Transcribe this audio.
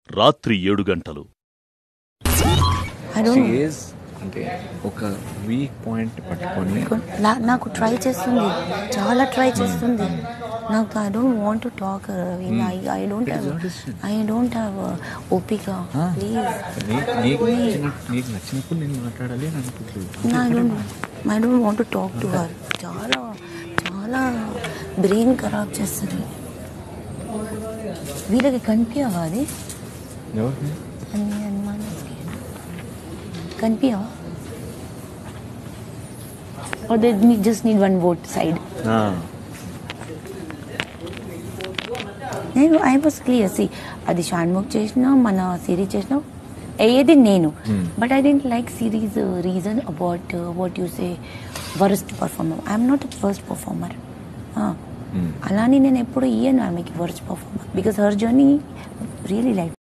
రాత్రి ఏడు గంటలు ఐ డోంట్ షీఈస్ అంటే ఒక వీక్ పాయింట్ పట్టుకొని నా- నాకు ట్రై చేస్తుంది చాలా ట్రై చేస్తుంది నాకు I don't want to talk I I don't have I don't have ఓపిక Ah. ప్లీజ్ నీ- నీకు నచ్చిన నీకు నచ్చినప్పుడు నేను మాట్లాడాలి అని అనుకుంటుంది I don't I don't want to talk to her చాలా చాలా బ్రెయిన్ ఖరాబ్ చేస్తుంది వీళ్ళకి కనిపించవా అది ఎవరికి అన్ని అనుమానాలకి కనిపించవా or they need, just need one vote side నేను ఐ వాస్ క్లియర్ సి అది షాన్ముఖ్ చేసిన మన సిరీస్ చేసిన అయ్యేది నేను but I don't like series reason about what you say worst performer I'm not first performer అలానే నేను ఎప్పుడు ఇయ్యను ఆమెకి worst performer because her journey really like